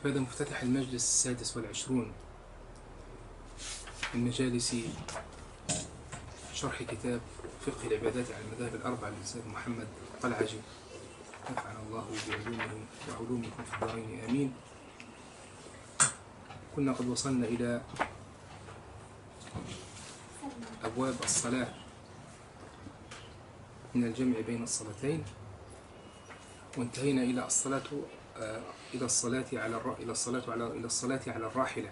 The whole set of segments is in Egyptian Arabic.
هذا مفتتح المجلس السادس والعشرون من مجالس شرح كتاب فقه العبادات على المذاهب الأربعة للأستاذ محمد قلعجي نفعنا الله بعلومه وعلومكم في الدارين آمين كنا قد وصلنا إلى أبواب الصلاة من الجمع بين الصلاتين وانتهينا إلى الصلاة آه، إلى الصلاة على الر... إلى الصلاة على إلى الصلاة على الراحلة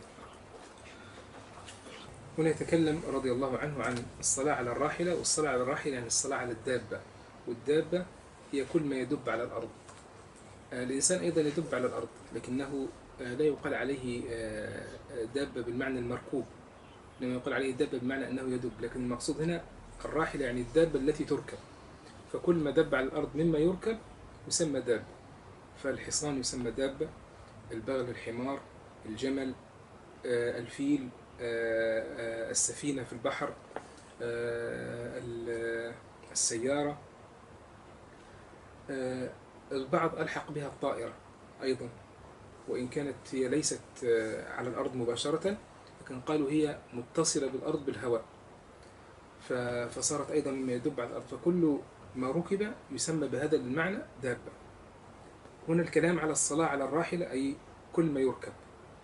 هنا يتكلم رضي الله عنه عن الصلاة على الراحلة والصلاة على الراحلة يعني الصلاة على الدابة والدابة هي كل ما يدب على الأرض آه، الإنسان أيضا يدب على الأرض لكنه آه، لا يقال عليه آه، آه، دابة بالمعنى المركوب لما يقال عليه دابة بمعنى أنه يدب لكن المقصود هنا الراحلة يعني الدابة التي تركب فكل ما دب على الأرض مما يركب يسمى دابة فالحصان يسمى دابة البغل الحمار الجمل آه، الفيل آه، آه، السفينة في البحر آه، ال- السيارة آه، البعض ألحق بها الطائرة أيضا وإن كانت هي ليست آه، على الأرض مباشرة لكن قالوا هي متصلة بالأرض بالهواء ف- فصارت أيضا مما يدب على الأرض فكل ما ركب يسمى بهذا المعنى دابة هنا الكلام على الصلاة على الراحلة أي كل ما يركب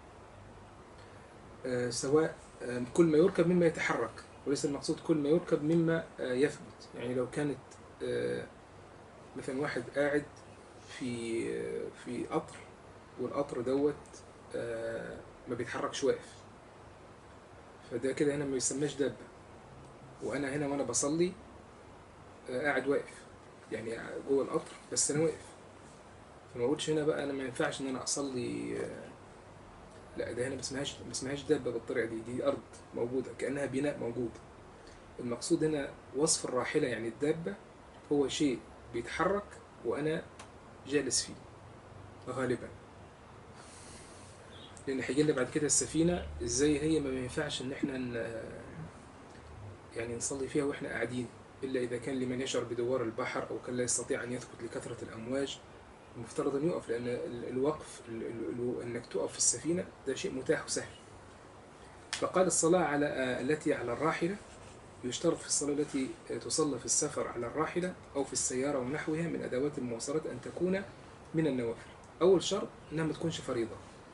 آه، سواء آه، كل ما يركب مما يتحرك وليس المقصود كل ما يركب مما آه، يثبت يعني لو كانت آه، مثلا واحد قاعد في آه، في قطر والقطر دوت آه، ما بيتحركش واقف فده كده هنا ما يسماش دابة وأنا هنا وأنا بصلي آه، قاعد واقف يعني جوه القطر بس أنا واقف فما اقولش هنا بقى انا ما ينفعش ان انا اصلي آه، لا ده هنا ما اسمهاش ما اسمهاش دابه بالطريقه دي دي ارض موجوده كانها بناء موجود المقصود هنا وصف الراحله يعني الدابه هو شيء بيتحرك وانا جالس فيه غالبا لان هيجي لنا بعد كده السفينه ازاي هي ما ينفعش ان احنا ن- يعني نصلي فيها واحنا قاعدين الا اذا كان لمن يشعر بدوار البحر او كان لا يستطيع ان يثبت لكثره الامواج المفترض ان يقف لان ال- الوقف ال- ال- ال- انك تقف في السفينه ده شيء متاح وسهل فقال الصلاه على آه، التي على الراحله يشترط في الصلاه التي آه، تصلى في السفر على الراحله او في السياره ونحوها من ادوات المواصلات ان تكون من النوافل اول شرط انها ما تكونش فريضه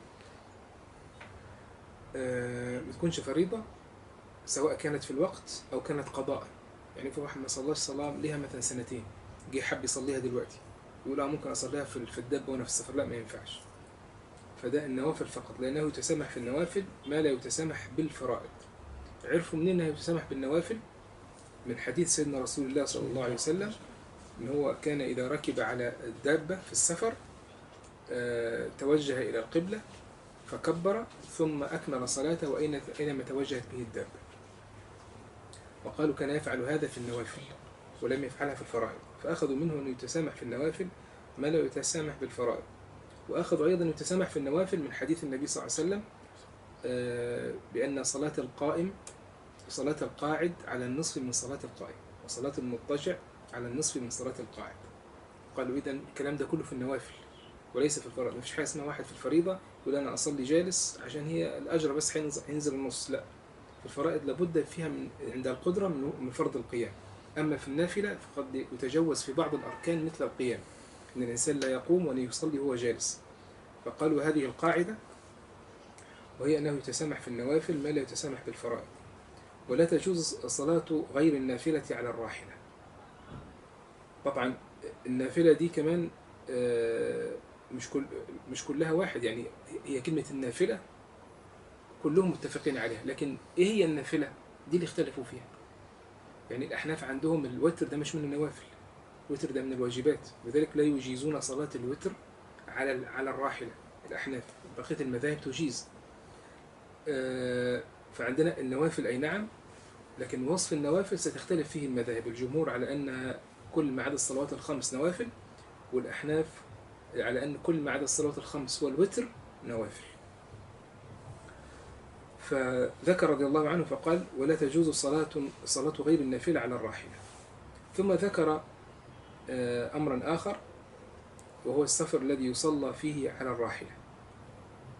آه، ما تكونش فريضه سواء كانت في الوقت او كانت قضاء يعني في واحد ما صلاش صلاه ليها مثلا سنتين جه حب يصليها دلوقتي يقول اه ممكن اصليها في في الدبه وانا في السفر لا ما ينفعش فده النوافل فقط لانه يتسامح في النوافل ما لا يتسامح بالفرائض عرفوا منين انه يتسامح بالنوافل من حديث سيدنا رسول الله صلى الله عليه وسلم ان هو كان اذا ركب على الدابه في السفر آه، توجه الى القبله فكبر ثم اكمل صلاته واين اينما توجهت به الدابه وقالوا كان يفعل هذا في النوافل ولم يفعلها في الفرائض فأخذوا منه أنه يتسامح في النوافل ما لا يتسامح بالفرائض وأخذوا أيضا يتسامح في النوافل من حديث النبي صلى الله عليه وسلم آه، بأن صلاة القائم صلاة القاعد على النصف من صلاة القائم وصلاة المضطجع على النصف من صلاة القاعد قالوا إذا الكلام ده كله في النوافل وليس في الفرائض مفيش حاجة اسمها واحد في الفريضة يقول أنا أصلي جالس عشان هي الأجر بس هينزل هينزل النص لا في الفرائض لابد فيها من عند القدرة من من فرض القيام أما في النافلة فقد يتجوز في بعض الأركان مثل القيام أن الإنسان لا يقوم ولا يصلي وهو جالس فقالوا هذه القاعدة وهي أنه يتسامح في النوافل ما لا يتسامح بالفرائض ولا تجوز صلاة غير النافلة على الراحلة طبعا النافلة دي كمان آه، مش كل مش كلها واحد يعني هي كلمة النافلة كلهم متفقين عليها لكن إيه هي النافلة دي اللي اختلفوا فيها يعني الأحناف عندهم الوتر ده مش من النوافل الوتر ده من الواجبات لذلك لا يجيزون صلاة الوتر على على الراحلة الأحناف بقية المذاهب تجيز آه، فعندنا النوافل أي نعم لكن وصف النوافل ستختلف فيه المذاهب الجمهور على أن كل ما عدا الصلوات الخمس نوافل والأحناف على أن كل ما عدا الصلوات الخمس والوتر نوافل فذكر رضي الله عنه فقال ولا تجوز صلاة صلاة غير النافلة على الراحلة ثم ذكر آه، أمرا آخر وهو السفر الذي يصلى فيه على الراحلة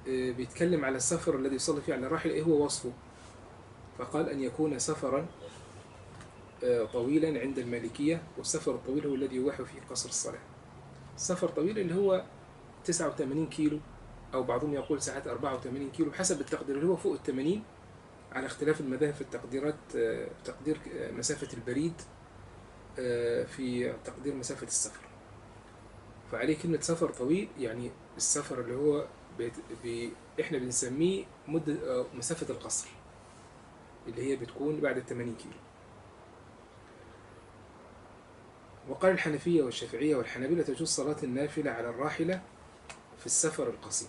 آه، بيتكلم على السفر الذي يصلي فيه على الراحلة إيه هو وصفه فقال أن يكون سفرا آه، طويلا عند المالكية والسفر الطويل هو الذي يباح فيه قصر الصلاة سفر طويل اللي هو 89 كيلو أو بعضهم يقول ساعات 84 كيلو حسب التقدير اللي هو فوق ال 80 على اختلاف المذاهب في التقديرات آه، تقدير آه، مسافة البريد آه، في تقدير مسافة السفر فعليه كلمة سفر طويل يعني السفر اللي هو بيت بي احنا بنسميه مدة آه، مسافة القصر اللي هي بتكون بعد ال 80 كيلو وقال الحنفية والشافعية والحنابلة تجوز صلاة النافلة على الراحلة في السفر القصير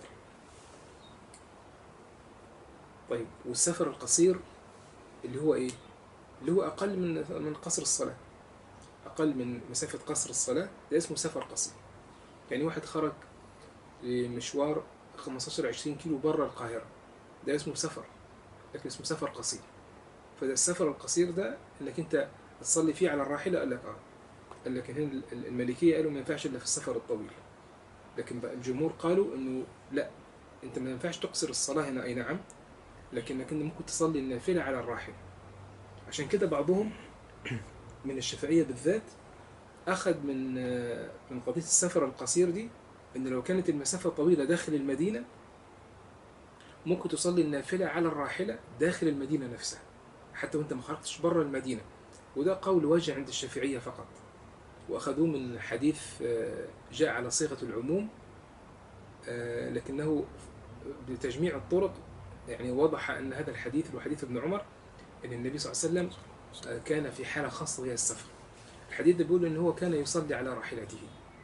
طيب والسفر القصير اللي هو ايه اللي هو اقل من من قصر الصلاة اقل من مسافة قصر الصلاة ده اسمه سفر قصير يعني واحد خرج لمشوار 15 20 كيلو بره القاهرة ده اسمه سفر لكن اسمه سفر قصير فده السفر القصير ده انك انت تصلي فيه على الراحلة قال لك اه قال لك هنا ال- المالكية قالوا ما ينفعش الا في السفر الطويل لكن بقى الجمهور قالوا انه لا انت ما ينفعش تقصر الصلاة هنا اي نعم لكنك انت ممكن تصلي النافلة على الراحلة عشان كده بعضهم من الشافعية بالذات أخذ من من قضية السفر القصير دي إن لو كانت المسافة طويلة داخل المدينة ممكن تصلي النافلة على الراحلة داخل المدينة نفسها حتى وأنت ما خرجتش بره المدينة وده قول وجه عند الشافعية فقط وأخذوه من حديث آه، جاء على صيغة العموم آه، لكنه بتجميع الطرق يعني وضح أن هذا الحديث هو حديث ابن عمر أن النبي صلى الله عليه وسلم آه، كان في حالة خاصة وهي السفر الحديث ده بيقول أن هو كان يصلي على راحلته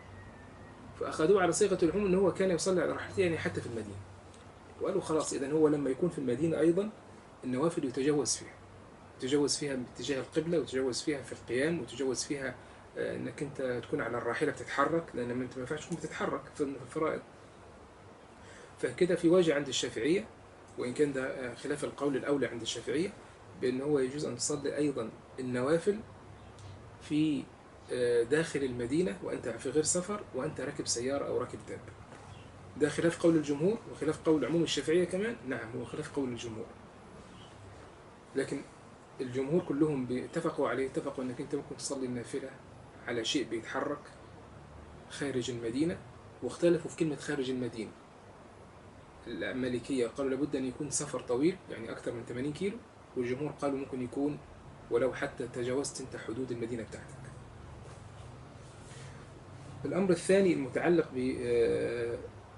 فأخذوه على صيغة العموم أن هو كان يصلي على راحلته يعني حتى في المدينة وقالوا خلاص إذا هو لما يكون في المدينة أيضا النوافل يتجوز فيها يتجوز فيها باتجاه القبلة ويتجوز فيها في القيام ويتجوز فيها آه، انك انت تكون على الراحله بتتحرك لان ما انت ما ينفعش تكون بتتحرك في الفرائض فكده في وجه عند الشافعيه وان كان ده آه، خلاف القول الاولى عند الشافعيه بان هو يجوز ان تصلي ايضا النوافل في آه، داخل المدينه وانت في غير سفر وانت راكب سياره او راكب دابه ده خلاف قول الجمهور وخلاف قول عموم الشافعيه كمان نعم هو خلاف قول الجمهور لكن الجمهور كلهم اتفقوا عليه اتفقوا انك انت ممكن تصلي النافله على شيء بيتحرك خارج المدينة واختلفوا في كلمة خارج المدينة المالكية قالوا لابد أن يكون سفر طويل يعني أكثر من 80 كيلو والجمهور قالوا ممكن يكون ولو حتى تجاوزت أنت حدود المدينة بتاعتك الأمر الثاني المتعلق ب آه،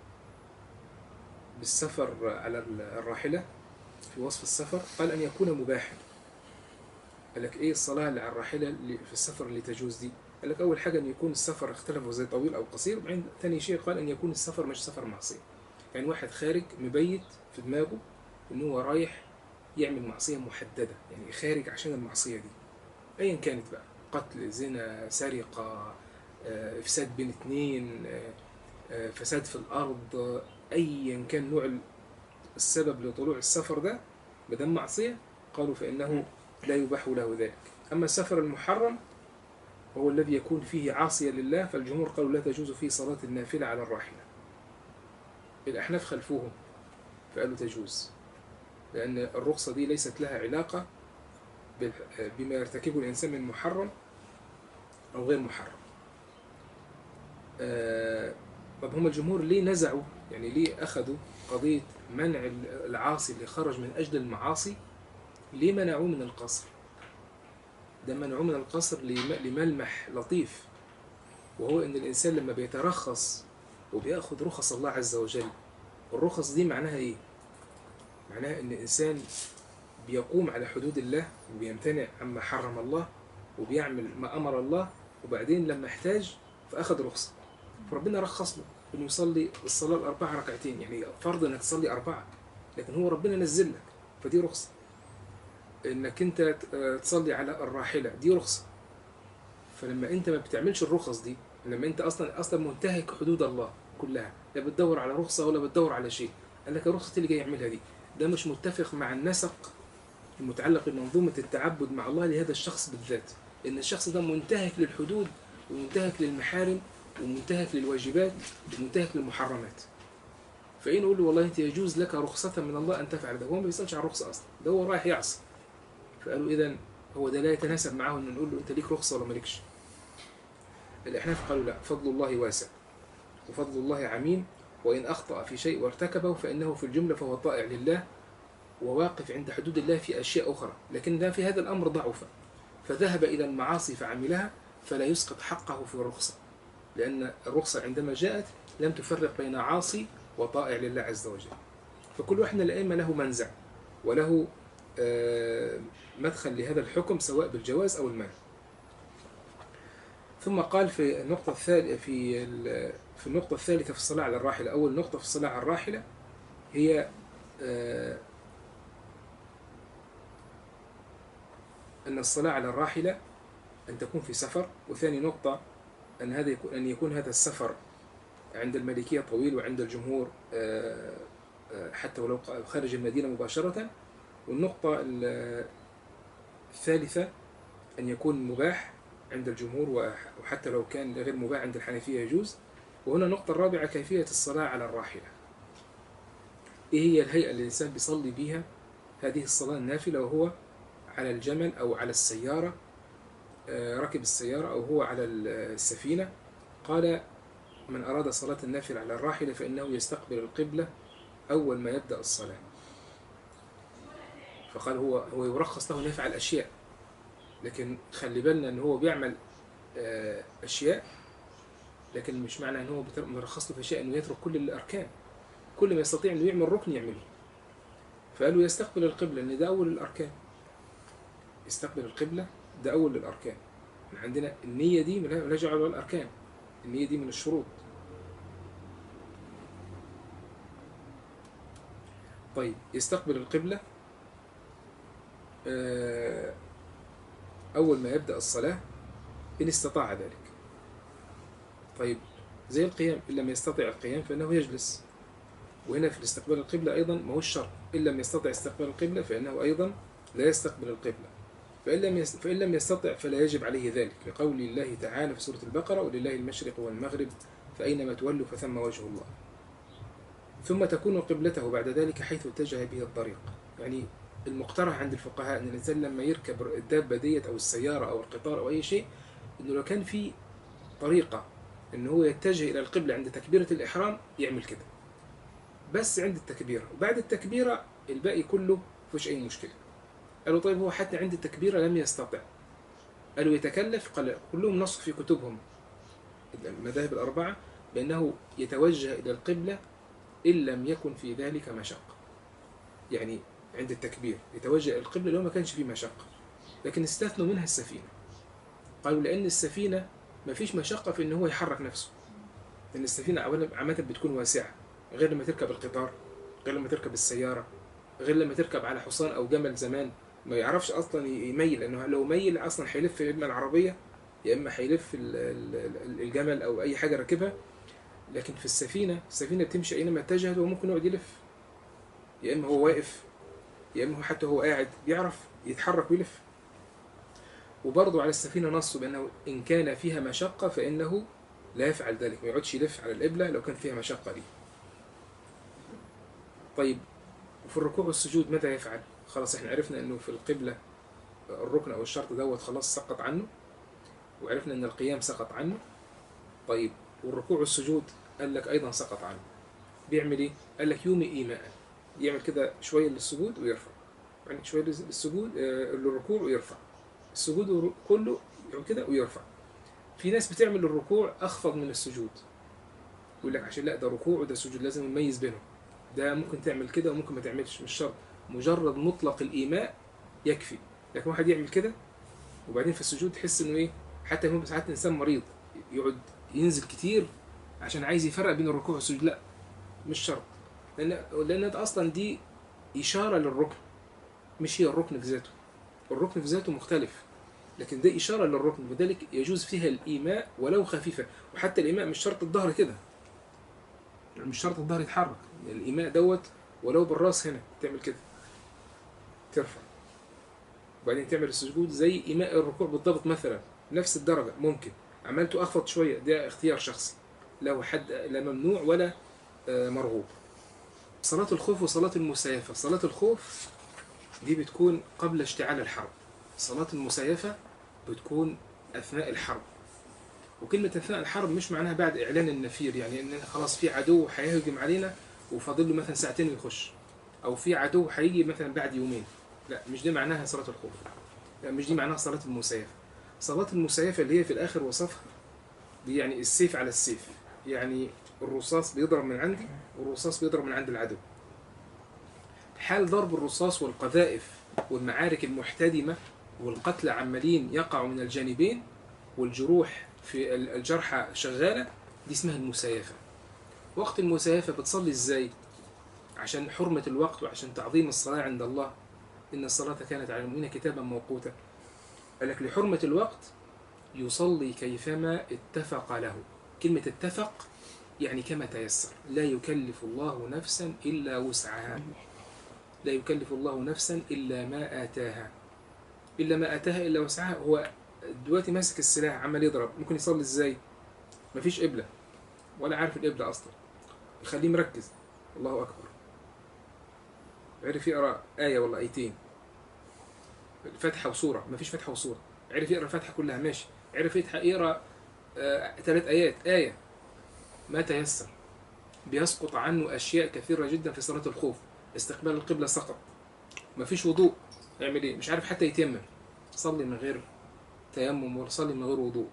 بالسفر على الراحلة في وصف السفر قال أن يكون مباحا قال لك ايه الصلاة اللي على الراحلة اللي في السفر اللي تجوز دي قال لك اول حاجة ان يكون السفر اختلفوا زي طويل او قصير وبعدين ثاني شيء قال ان يكون السفر مش سفر معصية يعني واحد خارج مبيت في دماغه ان هو رايح يعمل معصية محددة يعني خارج عشان المعصية دي ايا كانت بقى قتل زنا سرقة آه، افساد بين اتنين آه، آه، فساد في الارض آه، ايا كان نوع السبب لطلوع السفر ده بدم معصية قالوا فانه لا يباح له ذلك أما السفر المحرم هو الذي يكون فيه عاصيا لله فالجمهور قالوا لا تجوز فيه صلاة النافلة على الراحلة الأحناف خلفوهم فقالوا تجوز لأن الرخصة دي ليست لها علاقة بال- بما يرتكبه الإنسان من محرم أو غير محرم آه، طب هم الجمهور ليه نزعوا يعني ليه أخذوا قضية منع العاصي اللي خرج من أجل المعاصي ليه منعوه من القصر ده منعوه من القصر لم- لملمح لطيف وهو ان الانسان لما بيترخص وبياخد رخص الله عز وجل الرخص دي معناها ايه معناها ان الانسان بيقوم على حدود الله وبيمتنع عما حرم الله وبيعمل ما امر الله وبعدين لما احتاج فاخذ رخصه فربنا رخص له انه يصلي الصلاه الاربعه ركعتين يعني فرض انك تصلي اربعه لكن هو ربنا نزل لك فدي رخصه انك انت ت- تصلي على الراحله دي رخصه فلما انت ما بتعملش الرخص دي لما انت اصلا اصلا منتهك حدود الله كلها لا بتدور على رخصه ولا بتدور على شيء قال لك الرخصه اللي جاي يعملها دي ده مش متفق مع النسق المتعلق بمنظومه التعبد مع الله لهذا الشخص بالذات ان الشخص ده منتهك للحدود ومنتهك للمحارم ومنتهك للواجبات ومنتهك للمحرمات فإن يقول له والله أنت يجوز لك رخصة من الله أن تفعل ده هو ما بيسألش عن رخصة أصلا ده هو رايح يعصي فقالوا إذا هو ده لا يتناسب معاه إن نقول له أنت ليك رخصة ولا مالكش الأحناف قالوا لا فضل الله واسع وفضل الله عميم وإن أخطأ في شيء وارتكبه فإنه في الجملة فهو طائع لله وواقف عند حدود الله في أشياء أخرى لكن ده في هذا الأمر ضعف فذهب إلى المعاصي فعملها فلا يسقط حقه في الرخصة لأن الرخصة عندما جاءت لم تفرق بين عاصي وطائع لله عز وجل فكل واحد من الأئمة له منزع وله آه، مدخل لهذا الحكم سواء بالجواز أو المنع ثم قال في النقطة الثالثة في ال- في النقطة الثالثة في الصلاة على الراحلة أول نقطة في الصلاة على الراحلة هي آه، أن الصلاة على الراحلة أن تكون في سفر وثاني نقطة أن هذا يكون أن يكون هذا السفر عند المالكية طويل وعند الجمهور آه، آه، حتى ولو خارج المدينة مباشرة والنقطة ال- الثالثة أن يكون مباح عند الجمهور وح- وحتى لو كان غير مباح عند الحنفية يجوز وهنا النقطة الرابعة كيفية الصلاة على الراحلة إيه هي الهيئة اللي الإنسان بيصلي بيها هذه الصلاة النافلة وهو على الجمل أو على السيارة آه، ركب السيارة أو هو على السفينة قال من أراد صلاة النافلة على الراحلة فإنه يستقبل القبلة أول ما يبدأ الصلاة فقال هو هو يرخص له أن يفعل أشياء لكن خلي بالنا أن هو بيعمل آه، أشياء لكن مش معنى أن هو بتر- مرخص له في أشياء أنه يترك كل الأركان كل ما يستطيع أنه يعمل ركن يعمله فقالوا يستقبل القبلة أن ده أول الأركان يستقبل القبلة ده أول الأركان احنا عندنا النية دي ملهاش دعوة بالأركان النية دي من الشروط طيب يستقبل القبلة آه، أول ما يبدأ الصلاة إن استطاع ذلك طيب زي القيام إن لم يستطع القيام فإنه يجلس وهنا في الاستقبال القبلة أيضا ما هو الشرط إن لم يستطع استقبال القبلة فإنه أيضا لا يستقبل القبلة فإن لم يس- فإن لم يستطع فلا يجب عليه ذلك لقول الله تعالى في سورة البقرة ولله المشرق والمغرب فأينما تولوا فثم وجه الله ثم تكون قبلته بعد ذلك حيث اتجه به الطريق يعني المقترح عند الفقهاء أن الإنسان لما يركب الدابة ديت أو السيارة أو القطار أو أي شيء أنه لو كان في طريقة أنه هو يتجه إلى القبلة عند تكبيرة الإحرام يعمل كده بس عند التكبيرة وبعد التكبيرة الباقي كله فيش أي مشكلة قالوا طيب هو حتى عند التكبيرة لم يستطع قالوا يتكلف قال كلهم نص في كتبهم المذاهب الأربعة بأنه يتوجه إلى القبلة إن لم يكن في ذلك مشقة يعني عند التكبير يتوجه إلى القبلة لو ما كانش فيه مشقة لكن استثنوا منها السفينة قالوا لأن السفينة ما فيش مشقة في إن هو يحرك نفسه لأن السفينة أولا عامة بتكون واسعة غير لما تركب القطار غير لما تركب السيارة غير لما تركب على حصان أو جمل زمان ما يعرفش أصلا يميل لأنه لو ميل أصلا هيلف يا إما العربية يا إما هيلف ال- ال- ال- الجمل أو أي حاجة راكبها لكن في السفينة السفينة بتمشي أينما اتجهت وممكن يقعد يلف يا إما هو واقف يا إما هو حتى هو قاعد بيعرف يتحرك ويلف وبرضه على السفينة نص بأنه إن كان فيها مشقة فإنه لا يفعل ذلك ما يقعدش يلف على القبلة لو كان فيها مشقة ليه طيب وفي الركوع والسجود ماذا يفعل خلاص احنا عرفنا انه في القبلة الركن او الشرط دوت خلاص سقط عنه وعرفنا ان القيام سقط عنه طيب والركوع والسجود قال لك ايضا سقط عنه بيعمل ايه قال لك يومي ايماء يعمل كده شويه للسجود ويرفع يعني شويه للسجود آه، للركوع ويرفع السجود ور- كله يعمل كده ويرفع في ناس بتعمل الركوع اخفض من السجود يقول لك عشان لا ده ركوع وده سجود لازم نميز بينهم ده ممكن تعمل كده وممكن ما تعملش مش شرط مجرد مطلق الايماء يكفي لكن واحد يعمل كده وبعدين في السجود تحس انه ايه حتى هو ساعات انسان مريض يقعد ينزل كتير عشان عايز يفرق بين الركوع والسجود لا مش شرط لان لان ده اصلا دي اشاره للركن مش هي الركن في ذاته الركن في ذاته مختلف لكن ده اشاره للركن لذلك يجوز فيها الايماء ولو خفيفه وحتى الايماء مش شرط الظهر كده يعني مش شرط الظهر يتحرك الايماء دوت ولو بالراس هنا تعمل كده ترفع وبعدين تعمل السجود زي ايماء الركوع بالضبط مثلا نفس الدرجه ممكن عملته اخفض شويه ده اختيار شخصي لا هو حد لا ممنوع ولا آه، مرغوب صلاة الخوف وصلاة المسايفة صلاة الخوف دي بتكون قبل اشتعال الحرب صلاة المسايفة بتكون أثناء الحرب وكلمة أثناء الحرب مش معناها بعد إعلان النفير يعني إن خلاص في عدو هيهجم علينا وفاضل له مثلا ساعتين ويخش أو في عدو هيجي مثلا بعد يومين لا مش دي معناها صلاة الخوف لا مش دي معناها صلاة المسايفة صلاة المسايفة اللي هي في الآخر وصفها دي يعني السيف على السيف يعني الرصاص بيضرب من عندي والرصاص بيضرب من عند العدو حال ضرب الرصاص والقذائف والمعارك المحتدمة والقتلى عمالين يقعوا من الجانبين والجروح في ال- الجرحى شغالة دي اسمها المسايفة وقت المسايفة بتصلي ازاي عشان حرمة الوقت وعشان تعظيم الصلاة عند الله إن الصلاة كانت على المؤمنين كتابا موقوتا قال لك لحرمة الوقت يصلي كيفما اتفق له كلمة اتفق يعني كما تيسر لا يكلف الله نفسا إلا وسعها لا يكلف الله نفسا إلا ما آتاها إلا ما آتاها إلا وسعها هو دلوقتي ماسك السلاح عمال يضرب ممكن يصلي إزاي مفيش قبلة ولا عارف القبلة أصلا يخليه مركز الله أكبر عرف يقرأ آية ولا آيتين فتحة وسورة مفيش فتحة وسورة عرف يقرأ الفتحة كلها ماشي عرف يتح- يقرأ آه، ثلاث آيات آية ما تيسر بيسقط عنه أشياء كثيرة جدا في صلاة الخوف استقبال القبلة سقط مفيش وضوء يعمل ايه مش عارف حتى يتيمم صلي من غير تيمم ولا صلي من غير وضوء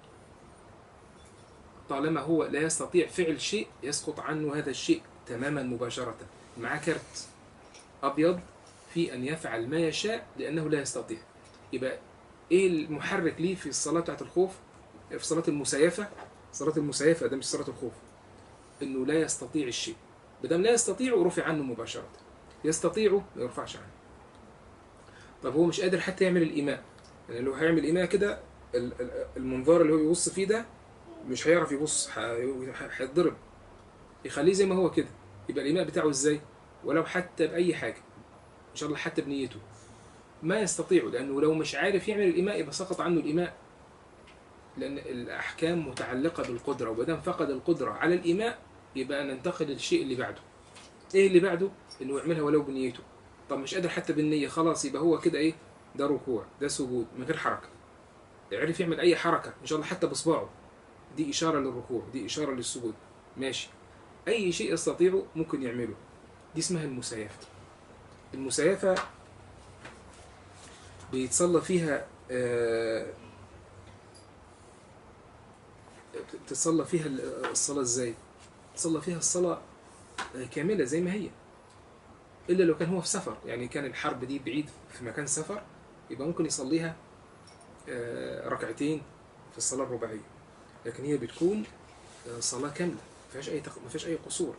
طالما هو لا يستطيع فعل شيء يسقط عنه هذا الشيء تماما مباشرة معاه كرت أبيض في أن يفعل ما يشاء لأنه لا يستطيع يبقى إيه المحرك ليه في الصلاة بتاعت الخوف في صلاة المسايفة صلاة المسايفة ده مش صلاة الخوف إنه لا يستطيع الشيء بدم لا يستطيع رفع عنه مباشرة يستطيع ما يرفعش عنه طب هو مش قادر حتى يعمل الإيماء يعني لو هيعمل إيماء كده ال- ال- المنظار اللي هو يبص فيه ده مش هيعرف يبص ح- ح- هيتضرب يخليه زي ما هو كده يبقى الإيماء بتاعه إزاي ولو حتى بأي حاجة إن شاء الله حتى بنيته ما يستطيع لأنه لو مش عارف يعمل الإيماء يبقى سقط عنه الإيماء لأن الأحكام متعلقة بالقدرة وبدام فقد القدرة على الإيماء يبقى ننتقل للشيء اللي بعده إيه اللي بعده؟ إنه يعملها ولو بنيته طب مش قادر حتى بالنية خلاص يبقى هو كده إيه؟ ده ركوع ده سجود من غير حركة يعرف يعمل أي حركة إن شاء الله حتى بصباعه دي إشارة للركوع دي إشارة للسجود ماشي أي شيء يستطيعه ممكن يعمله دي اسمها المسايفة المسايفة بيتصلى فيها آه، تتصلى فيها الصلاة ازاي؟ تصلى فيها الصلاة آه، كاملة زي ما هي إلا لو كان هو في سفر يعني كان الحرب دي بعيد في مكان سفر يبقى ممكن يصليها آه، ركعتين في الصلاة الرباعية لكن هي بتكون آه، صلاة كاملة ما فيهاش أي تق... ما فيهاش أي قصور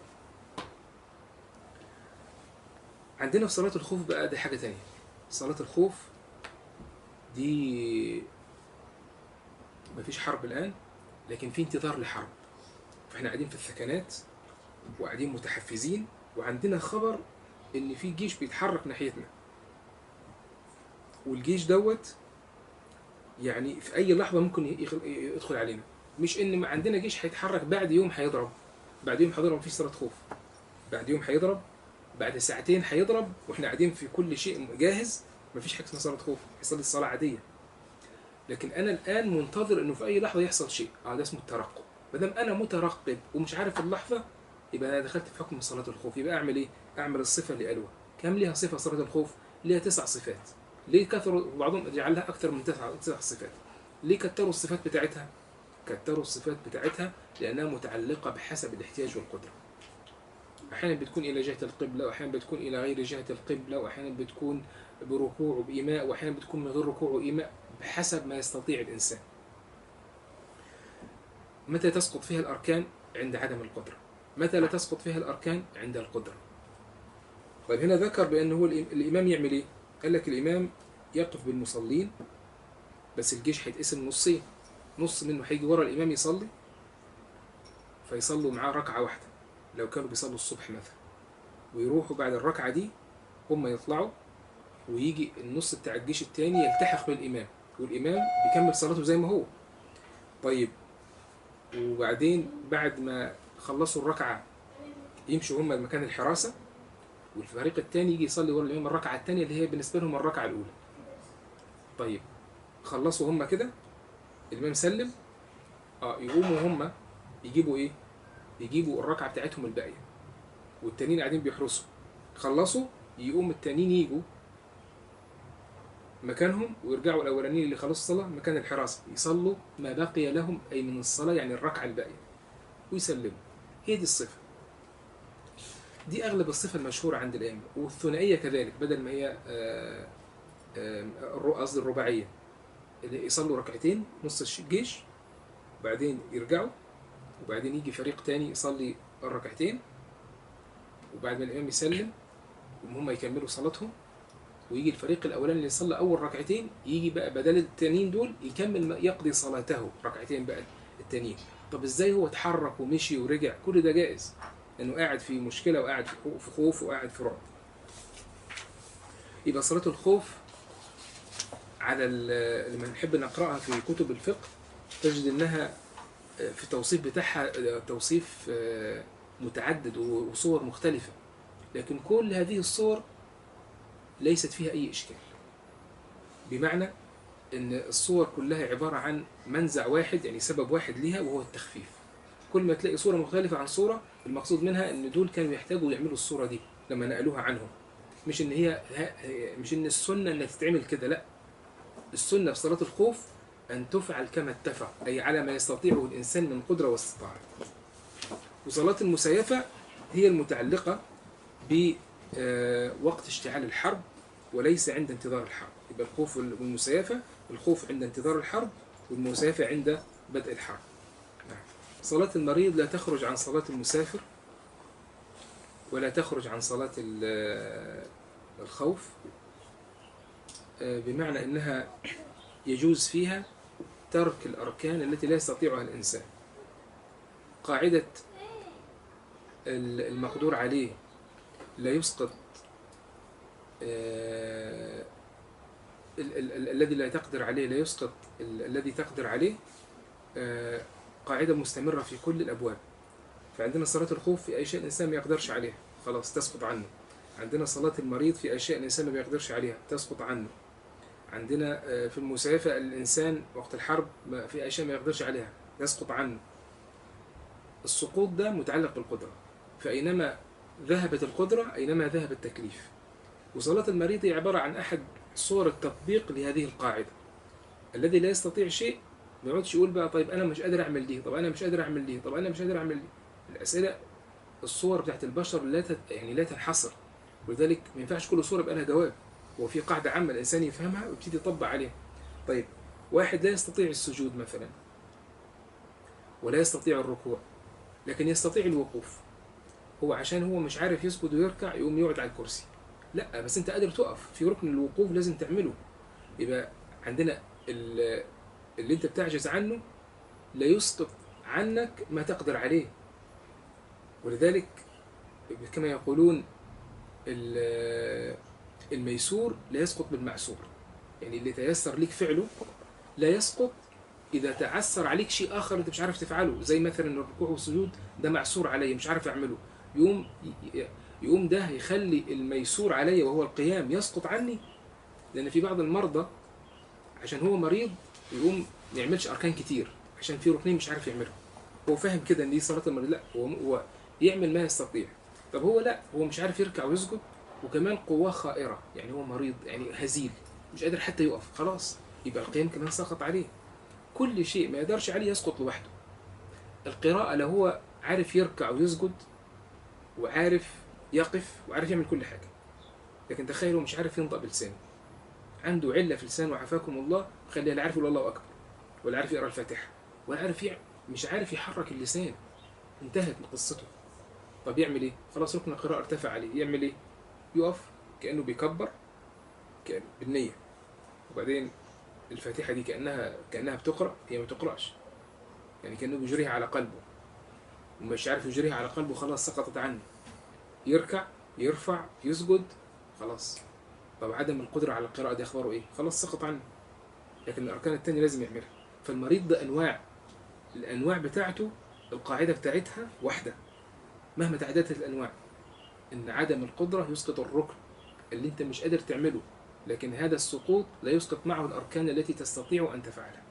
عندنا في صلاة الخوف بقى دي حاجة تانية صلاة الخوف دي مفيش حرب الآن لكن في انتظار لحرب فاحنا قاعدين في الثكنات وقاعدين متحفزين وعندنا خبر ان في جيش بيتحرك ناحيتنا والجيش دوت يعني في اي لحظه ممكن يخ- يدخل علينا مش ان ما عندنا جيش هيتحرك بعد يوم هيضرب بعد يوم هيضرب مفيش صلاه خوف بعد يوم هيضرب بعد ساعتين هيضرب واحنا قاعدين في كل شيء جاهز مفيش حاجه اسمها صلاه خوف هيصلي الصلاه عاديه لكن انا الان منتظر انه في اي لحظه يحصل شيء اه ده اسمه الترقب ما دام انا مترقب ومش عارف اللحظه يبقى انا دخلت في حكم صلاه الخوف يبقى اعمل ايه اعمل الصفه اللي قالوها كم ليها صفه صلاه الخوف ليها تسع صفات ليه كثروا بعضهم جعلها اكثر من تسع تسع صفات ليه كتروا الصفات بتاعتها كتروا الصفات بتاعتها لانها متعلقه بحسب الاحتياج والقدره احيانا بتكون الى جهه القبله واحيانا بتكون الى غير جهه القبله واحيانا بتكون بركوع وبايماء واحيانا بتكون من غير ركوع وايماء بحسب ما يستطيع الانسان متى تسقط فيها الاركان عند عدم القدره متى لا تسقط فيها الاركان عند القدره طيب هنا ذكر بان هو الإم- الامام يعمل ايه قال لك الامام يقف بالمصلين بس الجيش هيتقسم نصين نص منه هيجي ورا الامام يصلي فيصلوا معاه ركعه واحده لو كانوا بيصلوا الصبح مثلا ويروحوا بعد الركعه دي هم يطلعوا ويجي النص بتاع الجيش التاني يلتحق بالامام والامام بيكمل صلاته زي ما هو طيب وبعدين بعد ما خلصوا الركعه يمشوا هم لمكان الحراسه والفريق الثاني يجي يصلي ورا الامام الركعه الثانيه اللي هي بالنسبه لهم الركعه الاولى طيب خلصوا هم كده الامام سلم اه يقوموا هم يجيبوا ايه يجيبوا الركعه بتاعتهم الباقيه والتانيين قاعدين بيحرسوا خلصوا يقوم التانيين يجوا مكانهم ويرجعوا الاولانيين اللي خلصوا الصلاه مكان الحراسه يصلوا ما بقي لهم اي من الصلاه يعني الركعه الباقيه ويسلموا هي دي الصفه دي اغلب الصفه المشهوره عند الائمه والثنائيه كذلك بدل ما هي آه، آه، الر- قصدي الرباعيه اللي يصلوا ركعتين نص الجيش وبعدين يرجعوا وبعدين يجي فريق تاني يصلي الركعتين وبعد ما الامام يسلم وهم يكملوا صلاتهم ويجي الفريق الاولاني اللي صلى اول ركعتين يجي بقى بدل التانيين دول يكمل ما- يقضي صلاته ركعتين بقى التانيين طب ازاي هو اتحرك ومشي ورجع كل ده جائز لانه قاعد في مشكله وقاعد في خو- في خوف وقاعد في رعب يبقى صلاه الخوف على ال- لما نحب نقراها في كتب الفقه تجد انها في التوصيف بتاعها توصيف آه، متعدد وصور مختلفه لكن كل هذه الصور ليست فيها أي إشكال بمعنى أن الصور كلها عبارة عن منزع واحد يعني سبب واحد ليها وهو التخفيف كل ما تلاقي صورة مختلفة عن صورة المقصود منها أن دول كانوا يحتاجوا يعملوا الصورة دي لما نقلوها عنهم مش أن هي ه- مش أن السنة أنها تتعمل كده لا السنة في صلاة الخوف أن تفعل كما اتفق أي على ما يستطيعه الإنسان من قدرة واستطاعة وصلاة المسايفة هي المتعلقة بوقت اشتعال الحرب وليس عند انتظار الحرب يبقى الخوف والمسايفة الخوف عند انتظار الحرب والمسايفة عند بدء الحرب نعم. صلاة المريض لا تخرج عن صلاة المسافر ولا تخرج عن صلاة ال- الخوف آه، بمعنى أنها يجوز فيها ترك الأركان التي لا يستطيعها الإنسان قاعدة ال- المقدور عليه لا يسقط آه، ال- ال- ال- الذي لا تقدر عليه لا يسقط ال- الذي تقدر عليه آه، قاعدة مستمرة في كل الأبواب فعندنا صلاة الخوف في أشياء الإنسان ما يقدرش عليها خلاص تسقط عنه عندنا صلاة المريض في أشياء الإنسان ما بيقدرش عليها تسقط عنه عندنا آه، في المسافة الإنسان وقت الحرب ما- في أشياء ما يقدرش عليها يسقط عنه السقوط ده متعلق بالقدرة فأينما ذهبت القدرة أينما ذهب التكليف وصلاة المريض هي عبارة عن أحد صور التطبيق لهذه القاعدة الذي لا يستطيع شيء ما يقعدش يقول بقى طيب أنا مش قادر أعمل دي طب أنا مش قادر أعمل دي طب أنا مش قادر أعمل دي الأسئلة الصور بتاعت البشر لا تت... يعني لا تنحصر ولذلك ما ينفعش كل صورة يبقى لها جواب هو في قاعدة عامة الإنسان يفهمها ويبتدي يطبق عليها طيب واحد لا يستطيع السجود مثلا ولا يستطيع الركوع لكن يستطيع الوقوف هو عشان هو مش عارف يسجد ويركع يقوم يقعد على الكرسي لا بس انت قادر تقف في ركن الوقوف لازم تعمله يبقى عندنا ال- اللي انت بتعجز عنه لا يسقط عنك ما تقدر عليه ولذلك كما يقولون ال- الميسور لا يسقط بالمعسور يعني اللي تيسر لك فعله لا يسقط إذا تعسر عليك شيء آخر أنت مش عارف تفعله زي مثلا الركوع والسجود ده معسور علي مش عارف أعمله يقوم ي- يقوم ده يخلي الميسور علي وهو القيام يسقط عني لأن في بعض المرضى عشان هو مريض يقوم ما يعملش أركان كتير عشان في ركنين مش عارف يعملهم هو فاهم كده إن دي صلاة المريض لا هو هو يعمل ما يستطيع طب هو لا هو مش عارف يركع ويسجد وكمان قواه خائرة يعني هو مريض يعني هزيل مش قادر حتى يقف خلاص يبقى القيام كمان سقط عليه كل شيء ما يقدرش عليه يسقط لوحده القراءة لو هو عارف يركع ويسجد وعارف يقف وعارف يعمل كل حاجة لكن تخيلوا مش عارف ينطق بلسانه عنده علة في لسانه عافاكم الله خليه لا عارف يقول الله أكبر ولا عارف يقرأ الفاتحة ولا عارف يع... مش عارف يحرك اللسان انتهت قصته طب يعمل ايه؟ خلاص ركن القراءة ارتفع عليه يعمل ايه؟ يقف كأنه بيكبر كأن بالنية وبعدين الفاتحة دي كأنها كأنها بتقرأ هي ما بتقرأش يعني كأنه بيجريها على قلبه ومش عارف يجريها على قلبه خلاص سقطت عنه يركع يرفع يسجد خلاص طب عدم القدرة على القراءة دي أخباره إيه؟ خلاص سقط عنه لكن الأركان التانية لازم يعملها فالمريض ده أنواع الأنواع بتاعته القاعدة بتاعتها واحدة مهما تعددت الأنواع ان عدم القدره يسقط الركن اللي انت مش قادر تعمله لكن هذا السقوط لا يسقط معه الاركان التي تستطيع ان تفعلها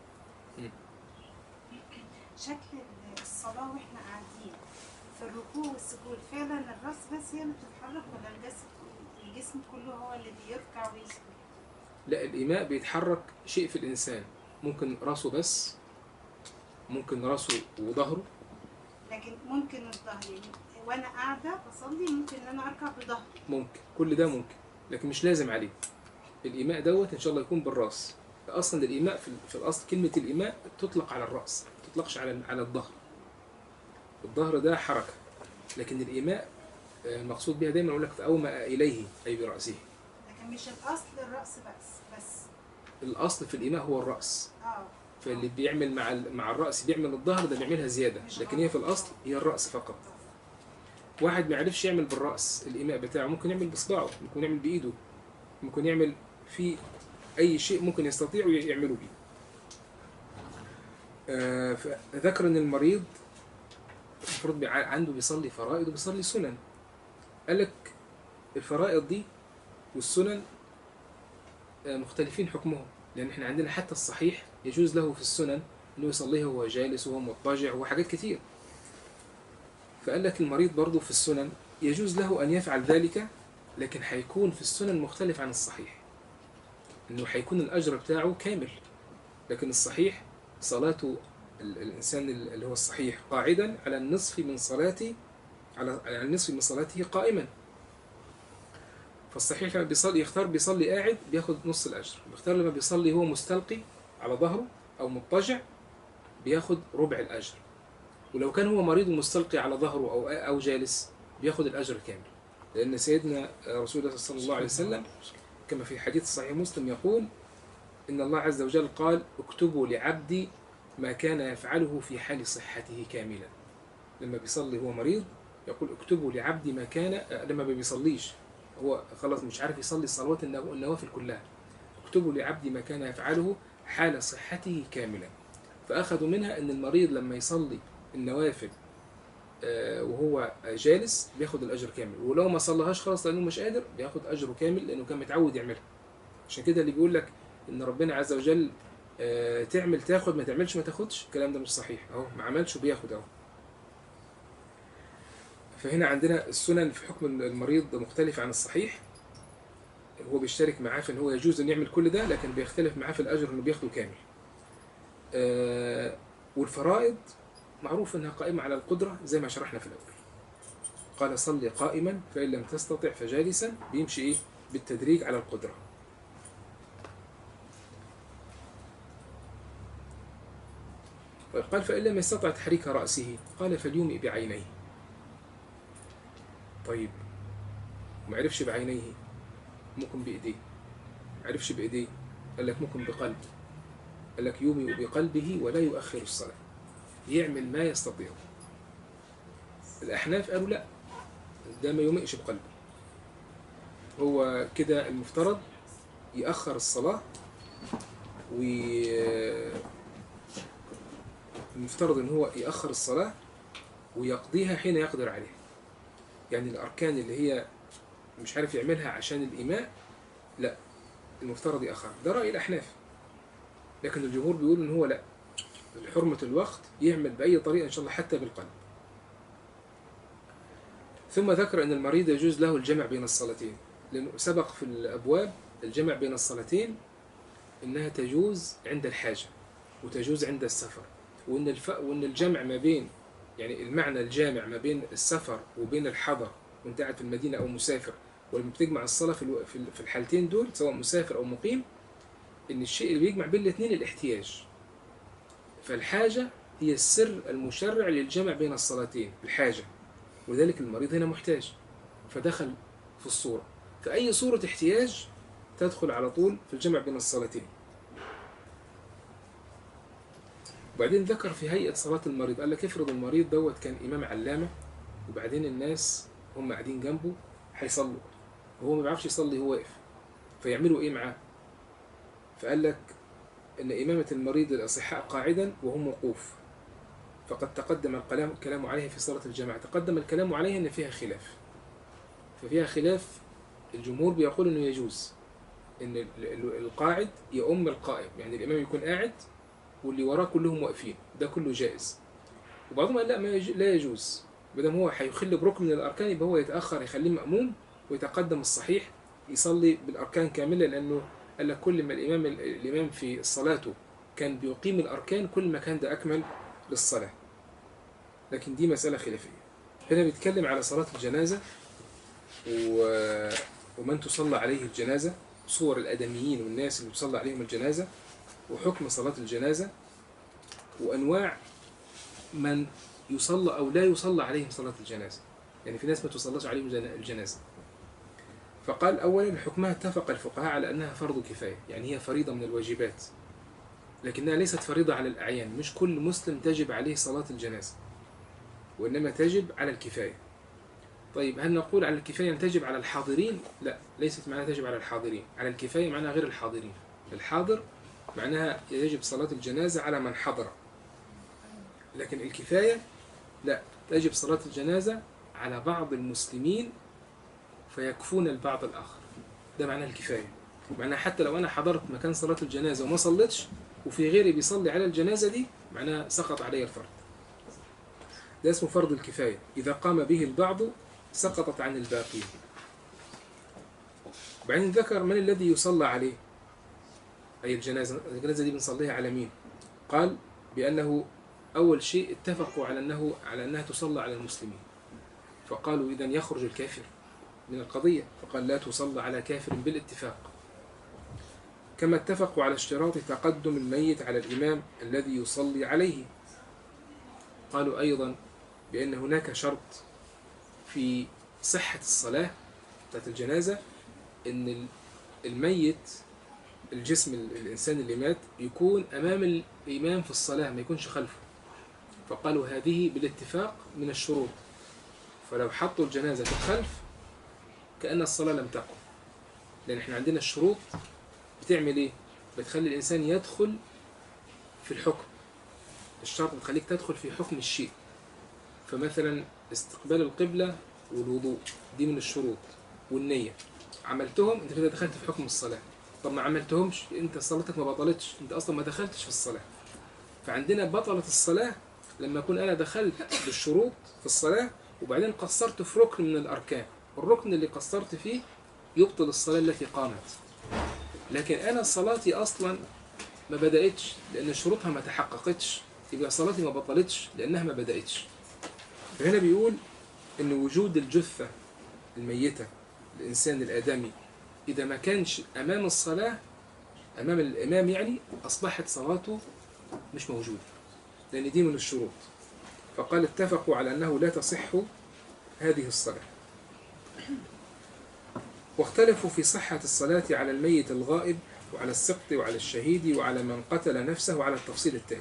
شكل الصلاة واحنا قاعدين في الركوع والسجود فعلا الراس بس هي اللي بتتحرك ولا الجسم الجسم كله هو اللي بيركع ويسجد لا الايماء بيتحرك شيء في الانسان ممكن راسه بس ممكن راسه وظهره لكن ممكن الظهر يعني وانا قاعدة بصلي ممكن ان انا اركع بظهري ممكن كل ده ممكن لكن مش لازم عليه الإيماء دوت إن شاء الله يكون بالرأس أصلا الإيماء في, في الأصل كلمة الإيماء تطلق على الرأس ما تطلقش على على الظهر الظهر ده حركة لكن الإيماء آه، المقصود بها دايما أقول لك فأومأ إليه أي برأسه لكن مش الاصل الرأس بس بس الأصل في الإيماء هو الرأس اه فاللي بيعمل مع ال- مع الرأس بيعمل الظهر ده بيعملها زيادة لكن هي في الأصل هي الرأس فقط واحد ما يعرفش يعمل بالرأس الإيماء بتاعه ممكن يعمل بإصبعه ممكن يعمل بإيده ممكن يعمل في أي شيء ممكن يستطيع يعمله بيه آه، فذكر أن المريض المفروض بيع- عنده بيصلي فرائض وبيصلي سنن قال لك الفرائض دي والسنن آه، مختلفين حكمهم لأن احنا عندنا حتى الصحيح يجوز له في السنن انه يصليها وهو جالس وهو مضطجع وحاجات كتير فقال لك المريض برضه في السنن يجوز له أن يفعل ذلك لكن هيكون في السنن مختلف عن الصحيح انه هيكون الاجر بتاعه كامل لكن الصحيح صلاته ال- الانسان ال- اللي هو الصحيح قاعدا على النصف من صلاته على على النصف من صلاته قائما فالصحيح لما بيصلي يختار بيصلي قاعد بياخد نص الاجر بيختار لما بيصلي هو مستلقي على ظهره او مضطجع بياخد ربع الاجر ولو كان هو مريض مستلقي على ظهره او او جالس بياخد الاجر كامل لان سيدنا رسول الله صلى الله عليه وسلم كما في حديث صحيح مسلم يقول إن الله عز وجل قال اكتبوا لعبدي ما كان يفعله في حال صحته كاملا لما بيصلي هو مريض يقول اكتبوا لعبدي ما كان آه، لما ما بيصليش هو خلاص مش عارف يصلي الصلوات النو- النوافل كلها اكتبوا لعبدي ما كان يفعله حال صحته كاملا فأخذوا منها أن المريض لما يصلي النوافل آه، وهو جالس بياخد الأجر كامل ولو ما صلىهاش خالص لأنه مش قادر بياخد أجره كامل لأنه كان متعود يعملها عشان كده اللي بيقول لك ان ربنا عز وجل آه، تعمل تاخد ما تعملش ما تاخدش الكلام ده مش صحيح اهو ما عملش وبياخد اهو فهنا عندنا السنن في حكم المريض مختلفة عن الصحيح هو بيشترك معاه في ان هو يجوز ان يعمل كل ده لكن بيختلف معاه في الاجر انه بياخده كامل آه، والفرائض معروف انها قائمة على القدرة زي ما شرحنا في الاول قال صلي قائما فإن لم تستطع فجالسا بيمشي ايه بالتدريج على القدرة طيب قال فإن لم يستطع تحريك رأسه قال فليومئ بعينيه طيب ما عرفش بعينيه ممكن بإيديه ما عرفش بإيديه قال لك ممكن بقلب قال لك يومئ بقلبه ولا يؤخر الصلاة يعمل ما يستطيع الأحناف قالوا لا ده ما يومئش بقلبه هو كده المفترض يأخر الصلاة و المفترض ان هو يأخر الصلاة ويقضيها حين يقدر عليها يعني الأركان اللي هي مش عارف يعملها عشان الإيماء لا المفترض يأخر ده رأي الأحناف لكن الجمهور بيقول ان هو لا حرمة الوقت يعمل بأي طريقة إن شاء الله حتى بالقلب ثم ذكر أن المريض يجوز له الجمع بين الصلاتين لأنه سبق في الأبواب الجمع بين الصلاتين إنها تجوز عند الحاجة وتجوز عند السفر وإن الف... وإن الجمع ما بين يعني المعنى الجامع ما بين السفر وبين الحضر وأنت قاعد في المدينة أو مسافر ولما بتجمع الصلاة في الو... في ال- في الحالتين دول سواء مسافر أو مقيم إن الشيء اللي بيجمع بين الاثنين الاحتياج فالحاجة هي السر المشرع للجمع بين الصلاتين الحاجة وذلك المريض هنا محتاج فدخل في الصورة فأي صورة احتياج تدخل على طول في الجمع بين الصلاتين وبعدين ذكر في هيئة صلاة المريض قال لك افرض المريض دوت كان إمام علامة وبعدين الناس هم قاعدين جنبه هيصلوا وهو ما بيعرفش يصلي هو واقف فيعملوا إيه معاه فقال لك إن إمامة المريض الأصحاء قاعدا وهم وقوف فقد تقدم الكلام الكلام عليها في صلاة الجماعة تقدم الكلام عليها أن فيها خلاف ففيها خلاف الجمهور بيقول انه يجوز ان ال- ال- القاعد يؤم القائم يعني الامام يكون قاعد واللي وراه كلهم واقفين ده كله جائز وبعضهم قال لا ما يج... لا يجوز ما دام هو هيخل بركن من الاركان يبقى هو يتاخر يخليه ماموم ويتقدم الصحيح يصلي بالاركان كامله لانه قال لك كل ما الامام الامام في صلاته كان بيقيم الاركان كل ما كان ده اكمل للصلاه لكن دي مساله خلافيه هنا بيتكلم على صلاه الجنازه و... ومن تصلى عليه الجنازه صور الادميين والناس اللي بتصلى عليهم الجنازه وحكم صلاه الجنازه وانواع من يصلى او لا يصلى عليهم صلاه الجنازه يعني في ناس ما تصلاش عليهم جنا- الجنازه فقال اولا حكمها اتفق الفقهاء على انها فرض كفايه يعني هي فريضه من الواجبات لكنها ليست فريضه على الاعيان مش كل مسلم تجب عليه صلاه الجنازه وانما تجب على الكفايه طيب هل نقول على الكفايه أن تجب على الحاضرين لا ليست معناها تجب على الحاضرين على الكفايه معناها غير الحاضرين الحاضر معناها يجب صلاه الجنازه على من حضر لكن الكفايه لا تجب صلاه الجنازه على بعض المسلمين فيكفون البعض الآخر ده معناه الكفاية معناه حتى لو أنا حضرت مكان صلاة الجنازة وما صليتش وفي غيري بيصلي على الجنازة دي معناه سقط علي الفرض ده اسمه فرض الكفاية إذا قام به البعض سقطت عن الباقين وبعدين ذكر من الذي يصلى عليه أي الجنازة الجنازة دي بنصليها على مين قال بأنه أول شيء اتفقوا على أنه على أنها تصلى على المسلمين فقالوا إذا يخرج الكافر من القضية فقال لا تصلى على كافر بالاتفاق كما اتفقوا على اشتراط تقدم الميت على الإمام الذي يصلي عليه قالوا أيضا بأن هناك شرط في صحة الصلاة بتاعت الجنازة أن الميت الجسم الإنسان اللي مات يكون أمام الإمام في الصلاة ما يكونش خلفه فقالوا هذه بالاتفاق من الشروط فلو حطوا الجنازة في الخلف كأن الصلاة لم تقم لأن احنا عندنا الشروط بتعمل ايه؟ بتخلي الإنسان يدخل في الحكم الشرط بتخليك تدخل في حكم الشيء فمثلا استقبال القبلة والوضوء دي من الشروط والنية عملتهم انت كده دخلت في حكم الصلاة طب ما عملتهمش انت صلاتك ما بطلتش انت اصلا ما دخلتش في الصلاة فعندنا بطلت الصلاة لما اكون انا دخلت بالشروط في الصلاة وبعدين قصرت في ركن من الاركان الركن اللي قصرت فيه يبطل الصلاة التي قامت لكن أنا صلاتي أصلا ما بدأتش لأن شروطها ما تحققتش يبقى صلاتي ما بطلتش لأنها ما بدأتش فهنا بيقول إن وجود الجثة الميتة الإنسان الآدمي إذا ما كانش أمام الصلاة أمام الإمام يعني أصبحت صلاته مش موجودة لأن دي من الشروط فقال اتفقوا على أنه لا تصح هذه الصلاة واختلفوا في صحة الصلاة على الميت الغائب وعلى السقط وعلى الشهيد وعلى من قتل نفسه وعلى التفصيل التالي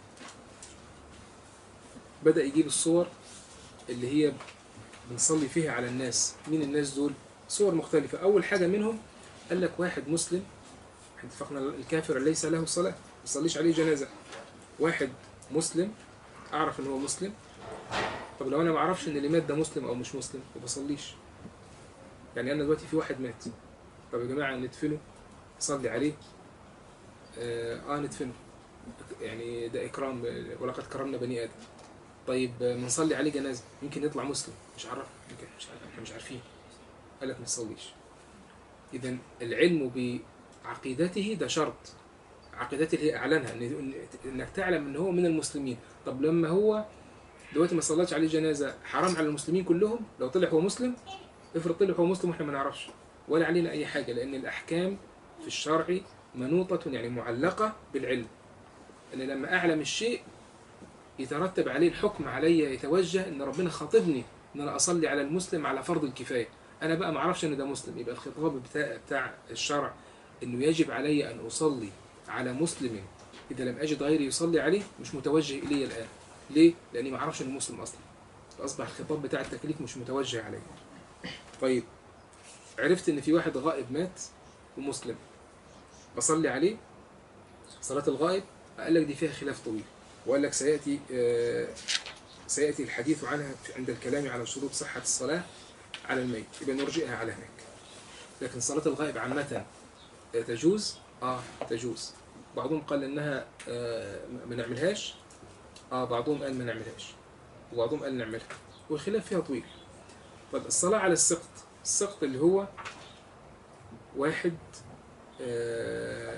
بدأ يجيب الصور اللي هي بنصلي فيها على الناس مين الناس دول صور مختلفة أول حاجة منهم قال لك واحد مسلم احنا اتفقنا الكافر ليس له صلاة ما يصليش عليه جنازة واحد مسلم أعرف إن هو مسلم طب لو أنا ما أعرفش إن اللي مات ده مسلم أو مش مسلم ما بصليش يعني انا دلوقتي في واحد مات طب يا جماعه ندفنه نصلي عليه اه, آه ندفنه يعني ده اكرام ولقد كرمنا بني ادم طيب بنصلي عليه جنازه يمكن يطلع مسلم مش عارف يمكن مش عارف احنا مش عارفين قال لك ما تصليش اذا العلم بعقيدته ده شرط عقيدته اللي هي اعلنها إن انك تعلم ان هو من المسلمين طب لما هو دلوقتي ما صلتش عليه جنازه حرام على المسلمين كلهم لو طلع هو مسلم افرض طلع هو مسلم واحنا ما نعرفش ولا علينا اي حاجه لان الاحكام في الشرع منوطه يعني معلقه بالعلم ان لما اعلم الشيء يترتب عليه الحكم علي يتوجه ان ربنا خاطبني ان انا اصلي على المسلم على فرض الكفايه انا بقى ما اعرفش ان ده مسلم يبقى الخطاب بتاع بتاع الشرع انه يجب علي ان اصلي على مسلم اذا لم اجد غيري يصلي عليه مش متوجه الي الان ليه لاني ما اعرفش انه مسلم اصلا فاصبح الخطاب بتاع التكليف مش متوجه عليه طيب عرفت ان في واحد غائب مات ومسلم بصلي عليه صلاة الغائب قال لك دي فيها خلاف طويل وقال لك سيأتي آه سيأتي الحديث عنها عند الكلام على شروط صحة الصلاة على الميت يبقى نرجئها على هناك لكن صلاة الغائب عامة آه، تجوز اه تجوز بعضهم قال انها آه ما نعملهاش اه بعضهم قال ما نعملهاش وبعضهم قال نعملها والخلاف فيها طويل طب الصلاة على السقط السقط اللي هو واحد آه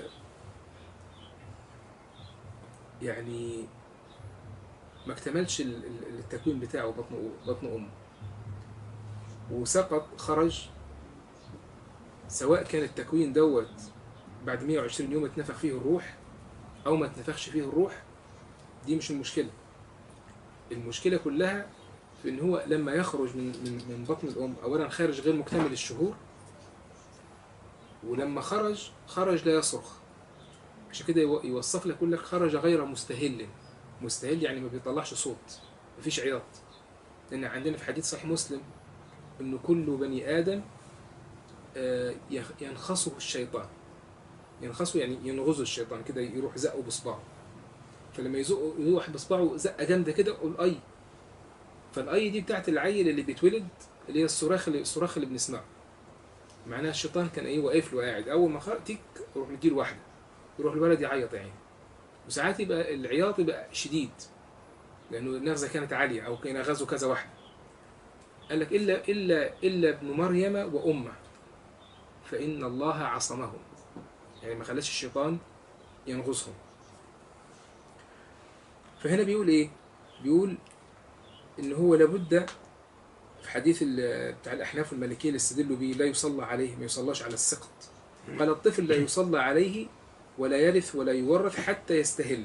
يعني ما اكتملش ال- ال- التكوين بتاعه بطن بطن امه وسقط خرج سواء كان التكوين دوت بعد 120 يوم اتنفخ فيه الروح او ما اتنفخش فيه الروح دي مش المشكله المشكله كلها في ان هو لما يخرج من من من بطن الام اولا خارج غير مكتمل الشهور ولما خرج خرج لا يصرخ عشان كده يو- يوصف لك يقول لك خرج غير مستهل مستهل يعني ما بيطلعش صوت مفيش عياط لان عندنا في حديث صحيح مسلم ان كل بني ادم آه، يخ- ينخصه الشيطان ينخصه يعني ينغزه الشيطان كده يروح زقه بصباعه فلما يزقه يروح بصباعه زقه جامده كده يقول اي فالاي دي بتاعت العيل اللي بيتولد اللي هي الصراخ اللي الصراخ اللي بنسمعه معناها الشيطان كان ايه واقف له قاعد اول ما خرج تيك يروح مديله واحده يروح الولد يعيط يعني وساعات يبقى العياط يبقى شديد لانه النغزه كانت عاليه او كان غزوا كذا واحده قال لك الا الا الا ابن مريم وامه فان الله عصمهم يعني ما خلاش الشيطان ينغصهم فهنا بيقول ايه بيقول ان هو لابد في حديث ال- بتاع الاحناف المالكيه اللي استدلوا به لا يصلى عليه ما يصلاش على السقط قال الطفل لا يصلى عليه ولا يرث ولا يورث حتى يستهل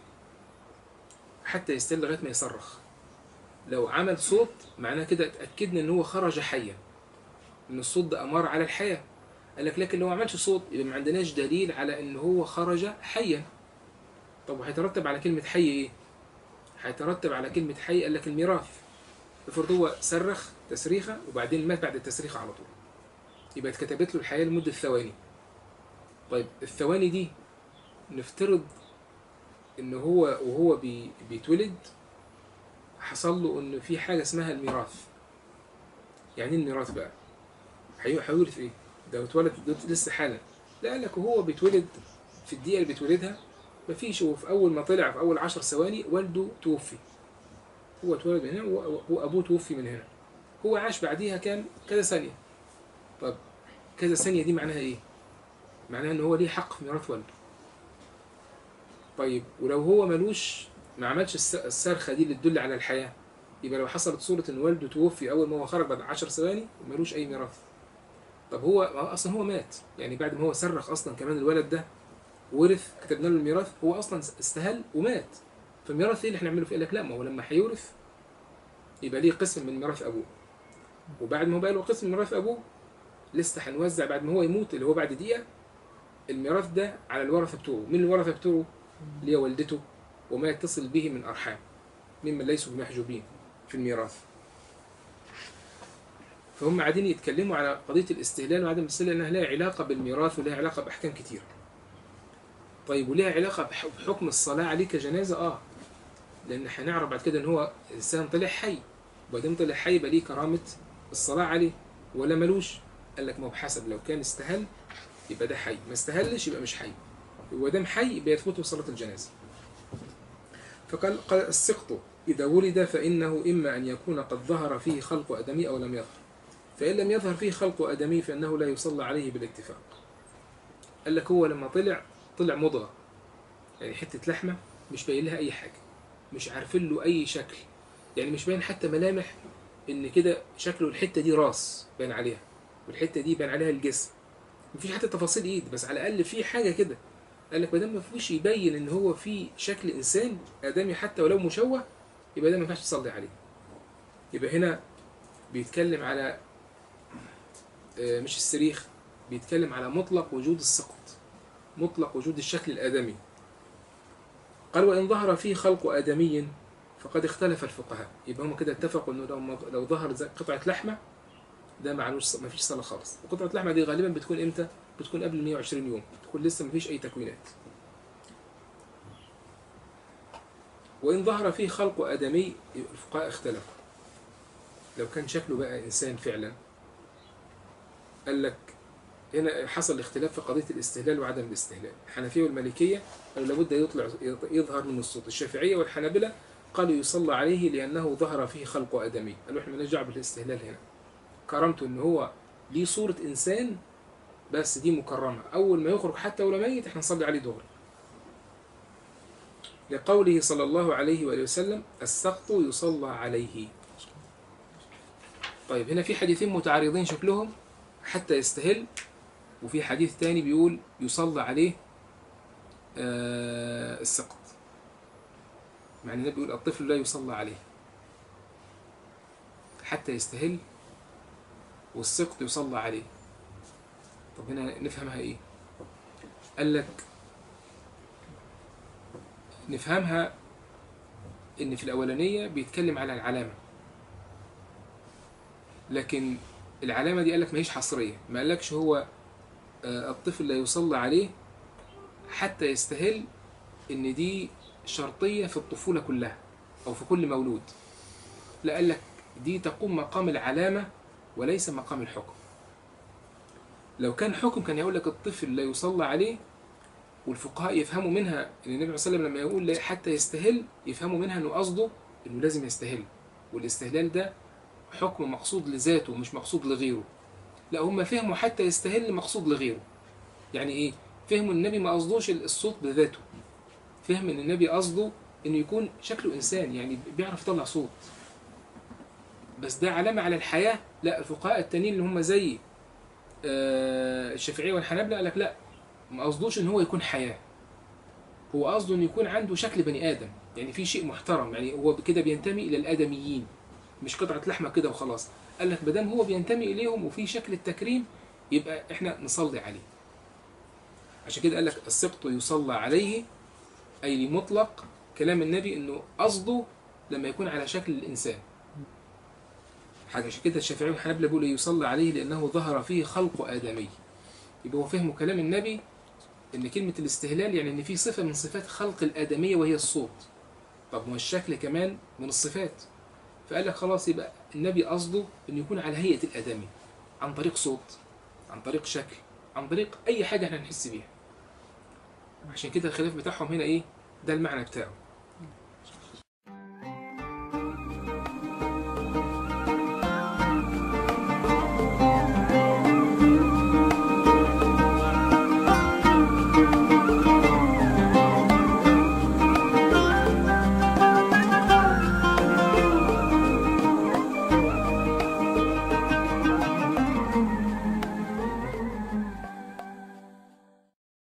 حتى يستهل لغايه ما يصرخ لو عمل صوت معناه كده اتاكدنا ان هو خرج حيا ان الصوت ده امر على الحياه قال لك لكن لو ما عملش صوت يبقى ما عندناش دليل على ان هو خرج حيا طب وهيترتب على كلمه حي ايه هيترتب على كلمه حي قال لك الميراث افرض هو صرخ تسريخه وبعدين مات بعد التسريخه على طول يبقى اتكتبت له الحياه لمده ثواني طيب الثواني دي نفترض ان هو وهو بي بيتولد حصل له ان في حاجه اسمها الميراث يعني ايه الميراث بقى هي- هيورث ايه ده اتولد ده لسه حالا لا قال لك وهو بيتولد في الدقيقه اللي بيتولدها مفيش هو في اول ما طلع في اول عشر ثواني والده توفي هو اتولد من هنا و- وابوه توفي من هنا هو عاش بعديها كام كذا ثانيه طب كذا ثانيه دي معناها ايه معناها ان هو ليه حق في ميراث والده طيب ولو هو ملوش ما عملش الس- الصرخه دي اللي تدل على الحياه يبقى لو حصلت صوره ان والده توفي اول ما هو خرج بعد 10 ثواني ملوش اي ميراث طب هو ما هو اصلا هو مات يعني بعد ما هو صرخ اصلا كمان الولد ده ورث كتبنا له الميراث هو اصلا استهل ومات فالميراث ايه اللي احنا نعمله فيه قال لك لا ما هو لما هيورث يبقى ليه قسم من ميراث ابوه وبعد ما هو بقى له قسم من ميراث ابوه لسه هنوزع بعد ما هو يموت اللي هو بعد دقيقه الميراث ده على الورثه بتوعه مين الورثه بتوعه اللي هي والدته وما يتصل به من ارحام ممن ليسوا بمحجوبين في الميراث فهم قاعدين يتكلموا على قضيه الاستهلال وعدم الاستهلال انها لها علاقه بالميراث ولها علاقه باحكام كتير طيب ولها علاقه بح- بحكم الصلاه عليه كجنازه اه لان هنعرف بعد كده ان هو انسان طلع حي وبعدين طلع حي يبقى ليه كرامه الصلاه عليه ولا ملوش قال لك ما هو بحسب لو كان استهل يبقى ده حي ما استهلش يبقى مش حي ودام حي يبقى يفوته صلاه الجنازه فقال قال السقط إذا ولد فإنه إما أن يكون قد ظهر فيه خلق آدمي أو لم يظهر فإن لم يظهر فيه خلق آدمي فإنه لا يصلى عليه بالاتفاق قال لك هو لما طلع طلع مضغة يعني حتة لحمة مش باين لها أي حاجة مش عارفين له أي شكل يعني مش باين حتى ملامح إن كده شكله الحتة دي راس باين عليها والحتة دي باين عليها الجسم مفيش حتى تفاصيل إيد بس على الأقل في حاجة كده قال لك ما دام ما فيهوش يبين ان هو في شكل انسان ادمي حتى ولو مشوه يبقى ده ما ينفعش تصلي عليه يبقى هنا بيتكلم على آه، مش السريخ بيتكلم على مطلق وجود السقط مطلق وجود الشكل الادمي قال وان ظهر فيه خلق ادمي فقد اختلف الفقهاء يبقى هم كده اتفقوا انه لو لو ظهر زي قطعه لحمه ده معلوش ما فيش صلاه خالص وقطعه اللحمه دي غالبا بتكون امتى بتكون قبل 120 يوم بتكون لسه ما فيش اي تكوينات وإن ظهر فيه خلق آدمي الفقهاء اختلفوا لو كان شكله بقى إنسان فعلا قال لك هنا حصل اختلاف في قضيه الاستهلال وعدم الاستهلال الحنفيه والمالكيه قالوا لابد يطلع يظهر من الصوت الشافعيه والحنابله قالوا يصلى عليه لانه ظهر فيه خلق ادمي قالوا احنا مالناش دعوه بالاستهلال هنا كرامته ان هو ليه صوره انسان بس دي مكرمه اول ما يخرج حتى ولو ميت احنا نصلي عليه دغري لقوله صلى الله عليه وآله وسلم السقط يصلى عليه طيب هنا في حديثين متعارضين شكلهم حتى يستهل وفي حديث تاني بيقول يصلى عليه آه السقط مع ان النبي بيقول الطفل لا يصلى عليه حتى يستهل والسقط يصلى عليه طب هنا نفهمها ايه قال لك نفهمها ان في الاولانيه بيتكلم على العلامه لكن العلامه دي قال لك ما هيش حصريه ما قالكش هو آه، الطفل لا يصلى عليه حتى يستهل ان دي شرطيه في الطفوله كلها او في كل مولود لا قال لك دي تقوم مقام العلامه وليس مقام الحكم لو كان حكم كان يقول لك الطفل لا يصلى عليه والفقهاء يفهموا منها ان النبي صلى الله عليه وسلم لما يقول لا حتى يستهل يفهموا منها انه قصده انه لازم يستهل والاستهلال ده حكم مقصود لذاته مش مقصود لغيره لا هم فهموا حتى يستهل مقصود لغيره يعني ايه فهموا ان النبي ما قصدوش الصوت بذاته فهم ان النبي قصده انه يكون شكله انسان يعني بيعرف يطلع صوت بس ده علامه على الحياه لا الفقهاء التانيين اللي هم زي آه، الشافعيه والحنابلة قال لك لا ما قصدوش ان هو يكون حياه هو قصده انه يكون عنده شكل بني ادم يعني في شيء محترم يعني هو كده بينتمي الى الادميين مش قطعه لحمه كده وخلاص قال لك ما دام هو بينتمي اليهم وفي شكل التكريم يبقى احنا نصلي عليه عشان كده قال لك السقط يصلى عليه اي لمطلق كلام النبي انه قصده لما يكون على شكل الانسان حاجه عشان كده الشافعي والحنابلة بيقولوا يصلى عليه لانه ظهر فيه خلق ادمي يبقى هو فهموا كلام النبي ان كلمه الاستهلال يعني ان في صفه من صفات خلق الادميه وهي الصوت طب ما الشكل كمان من الصفات فقال لك خلاص يبقى النبي قصده انه يكون على هيئه الادمي عن طريق صوت عن طريق شكل عن طريق اي حاجه احنا نحس بيها عشان كده الخلاف بتاعهم هنا ايه ده المعنى بتاعه